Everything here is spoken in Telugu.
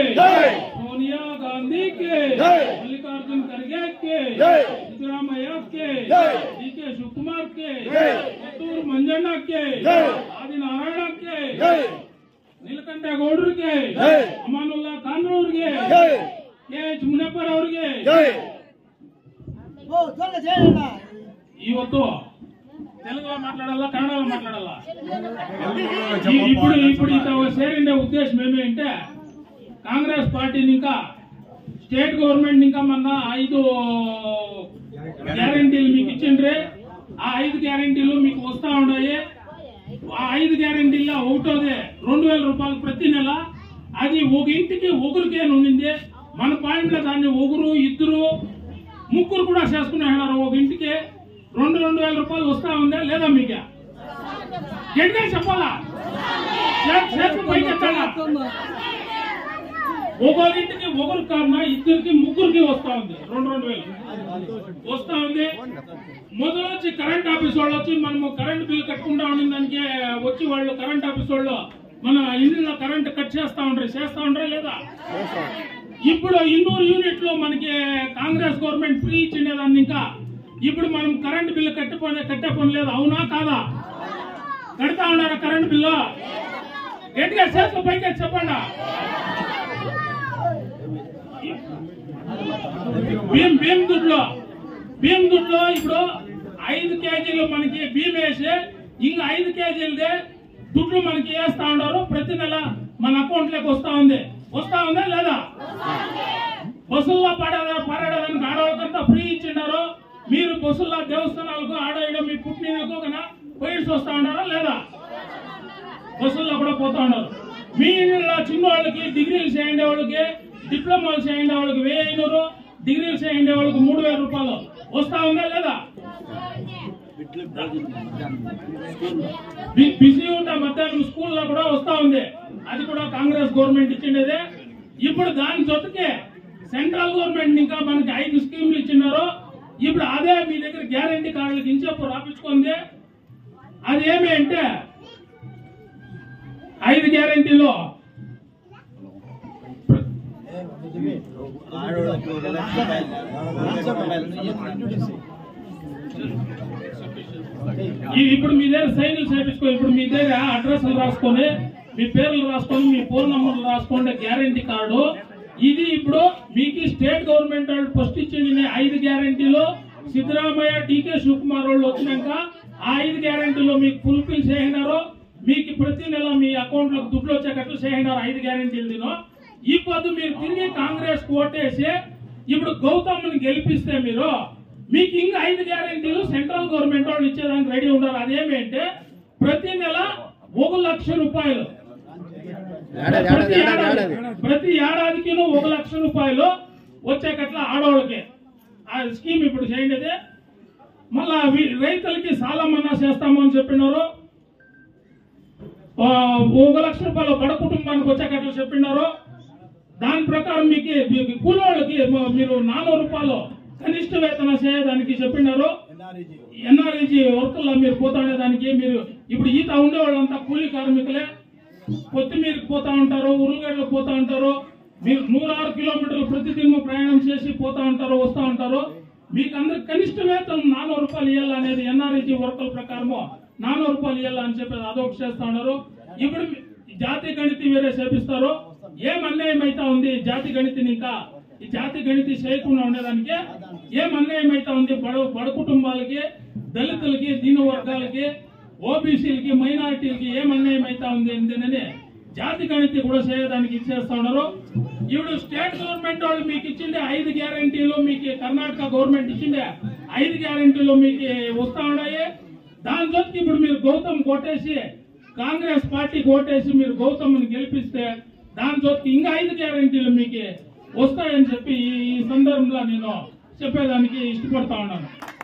సోనియా గాంధీ కే జై. మల్లికార్జుन ఖర్గే కే జై. సిద్ధరామయ్య కే జై. డీకే శివకుమార్ కే జై. కొత్తూరు మంజన్న కే జై. ఆది నారాయణ కే జై ನೀಲಕಂಠ ಗೌಡ್ರಿಗೆ ಜೈ. ಅಮಾನುಲ್ಲಾ ಖಾನ್ ಅವ್ರಿಗೆ జై ಕೆ ಎಚ್ ಮುನಪ್ಪರ್ ಅವ್ರಿಗೆ జై ಇವತ್ತು తెలుగులో మాట్లాడాలా కన్నడలో మాట్లాడాలా ఈ- ఇప్పుడు ఇప్పుడు ఇత సేరిండే ఉద్దేశం ఏమి అంటే కాంగ్రెస్ పార్టీని ఇంకా స్టేట్ గవర్నమెంట్ ఇంకా మొన్న ఐదు గ్యారంటీలు మీకు ఇచ్చిండ్రే ఆ ఐదు గ్యారంటీలు మీకు వస్తా ఉన్నాయి ఆ ఐదు గ్యారంటీల్లో ఒకటోదే రెండు వేల రూపాయలు ప్రతి నెల అది ఒక ఇంటికి ఒకరికే ఉండింది మన పాయింట్లో దాన్ని ఒకరు ఇద్దరు ముగ్గురు కూడా చేసుకున్నారు ఒక ఇంటికి రెండు రెండు వేల రూపాయలు వస్తా ఉందా లేదా మీకు గట్టిగా చెప్పాలా చే- చేతులు పైకి ఎత్తాలా? ఒకరింటికి ఒకరు కారణం ఇద్దరికి ముగ్గురికి వస్తా ఉంది రెండు రెండు వేలు వస్తా ఉంది మొదలు వచ్చి కరెంట్ ఆఫీస్ వాళ్ళు వచ్చి మనము కరెంట్ బిల్ కట్టుకుంటా ఉండే దానికి వచ్చి వాళ్ళు కరెంట్ ఆఫీస్ వాళ్ళు మన ఇంట్లో కరెంట్ కట్ చేస్తా ఉంటారు చేస్తా ఉంటారా లేదా ఇప్పుడు ఇన్నూరు యూనిట్లు మనకి కాంగ్రెస్ గవర్నమెంట్ ఫ్రీ ఇచ్చిండే దాన్ని ఇంకా ఇప్పుడు మనం కరెంట్ బిల్లు కట్టిపోయి కట్టే పని లేదు అవునా కాదా కడతా ఉన్నారా కరెంట్ బిల్లు గట్టిగా చేతులు పైకి చెప్పండి బియ్యం బియ్యం దుడ్లో బియ్యం దుడ్లో ఇప్పుడు ఐదు కేజీలు మనకి బియ్యం వేసి ఇంకా ఐదు కేజీలదే దుడ్లు మనకి వేస్తా ఉన్నారు ప్రతి నెల మన అకౌంట్ లోకి వస్తా ఉంది వస్తా ఉందా లేదా బస్సుల్లో పడే పడడానికి ఆడవాళ్ళకంతా ఫ్రీ ఇచ్చినారు మీరు బస్సుల్లో దేవస్థానాలకు ఆడవేయడం మీ పుట్టినకు కన్నా పోయి వస్తా ఉన్నారా లేదా బస్సుల్లో కూడా పోతా ఉన్నారు మీ ఇంట్లో చిన్న వాళ్ళకి డిగ్రీలు చేయండి వాళ్ళకి డిప్లొమాలు చేయండి వాళ్ళకి వెయ్యి ఐనూరు డిగ్రీలు చేయండి వాళ్ళకి మూడు వేల రూపాయలు వస్తా ఉందా లేదా బి- బిజీ ఉండే మధ్యాహ్నం స్కూల్లో కూడా వస్తా ఉంది అది కూడా కాంగ్రెస్ గవర్నమెంట్ ఇచ్చిండేదే ఇప్పుడు దాని జొత్తకే సెంట్రల్ గవర్నమెంట్ ఇంకా మనకి ఐదు స్కీమ్లు ఇచ్చినారు ఇప్పుడు అదే మీ దగ్గర గ్యారంటీ కార్డులకి ఇంచేపు రాపించుకుంది అది ఏమి అంటే ఐదు గ్యారంటీలో ఈ- ఇప్పుడు మీ దగ్గర సైన్లు చేపించుకో ఇప్పుడు మీ దగ్గర అడ్రస్లు రాసుకొని మీ పేర్లు రాసుకొని మీ ఫోన్ నంబర్లు రాసుకోండి గ్యారంటీ కార్డు ఇది ఇప్పుడు మీకు స్టేట్ గవర్నమెంట్ వాళ్ళు ఫస్ట్ ఇచ్చింది ఐదు గ్యారంటీలు సిద్ధరామయ్య డీకే శివకుమార్ వాళ్ళు వచ్చినాక ఆ ఐదు గ్యారంటీలు మీకు ఫుల్ఫిల్ చేయన్నారు మీకు ప్రతి నెల మీ అకౌంట్ లో దుడ్లు వచ్చేటట్లు చేయన్నారు ఐదు గ్యారంటీలు దినో ఈ పొద్దు మీరు తిరిగి కాంగ్రెస్ ఓటేసి ఇప్పుడు గౌతమ్ని గెలిపిస్తే మీరు మీకు ఇంకా ఐదు గ్యారెంటీలు సెంట్రల్ గవర్నమెంట్ వాళ్ళు ఇచ్చేదానికి రెడీ ఉన్నారు అదేమి అంటే ప్రతి నెల ఒక లక్ష రూపాయలు ప్రతి ఏడాది ప్రతి ఏడాదికి ఒక లక్ష రూపాయలు వచ్చేకట్ల ఆడవాళ్ళకి ఆ స్కీమ్ ఇప్పుడు చేయండి మళ్ళా వీ- రైతులకి సాల మన్నా చేస్తాము అని చెప్పినారు ఆ, ఒక లక్ష రూపాయలు బడ కుటుంబానికి వచ్చేకట్లు చెప్పినారు దాని ప్రకారం మీకు మీకు కూలోళ్ళకి మ- మీరు నాలుగు రూపాయలు కనిష్ట వేతన చేయడానికి చెప్పినారు ఎన్ఆర్ఈజీ వర్కుల్లో మీరు పోతా దానికి మీరు ఇప్పుడు ఈత ఉండే వాళ్ళంతా కూలీ కార్మికులే కొత్తిమీరకు పోతా ఉంటారు ఉరుగడ్డలకు పోతా ఉంటారు మీరు నూరారు కిలోమీటర్లు ప్రతిదినం ప్రయాణం చేసి పోతా ఉంటారు వస్తా ఉంటారు మీకు అందరికి కనిష్ట వేతనం నాలుగు రూపాయలు ఇవ్వాలనేది ఎన్ఆర్ఈజీ వర్కుల ప్రకారము నాలుగు రూపాయలు ఇవ్వాలని చెప్పేది అదొకటి చేస్తా ఉన్నారు ఇప్పుడు మీ- జాతి గణితి వేరే చేపిస్తారు ఏం అన్యాయం అయితే ఉంది జాతి గణితిని ఇంకా ఈ జాతి గణితి చేయకుండా ఉండేదానికి ఏం అన్యాయం అయితే ఉంది బడ బడ కుటుంబాలకి దళితులకి దీన వర్గాలకి ఓబీసీలకి మైనారిటీలకి ఏం అన్యాయం అయితే ఉంది ఏంటనే జాతి గణితి కూడా చేయడానికి ఇచ్చేస్తా ఉన్నారు ఇప్పుడు స్టేట్ గవర్నమెంట్ వాళ్ళు మీకు ఇచ్చిండే ఐదు గ్యారంటీలు మీకు కర్ణాటక గవర్నమెంట్ ఇచ్చిండే ఐదు గ్యారంటీలు మీకు వస్తా ఉన్నాయి దాని జొత్తుకి ఇప్పుడు మీరు గౌతమ్ కొట్టేసి కాంగ్రెస్ పార్టీకి ఓటేసి మీరు గౌతమ్ని గెలిపిస్తే దాని జొత్తుకి ఇంకా ఐదు గ్యారంటీలు మీకు వస్తాయని చెప్పి ఈ ఈ సందర్భంలో నేను చెప్పేదానికి ఇష్టపడతా ఉన్నాను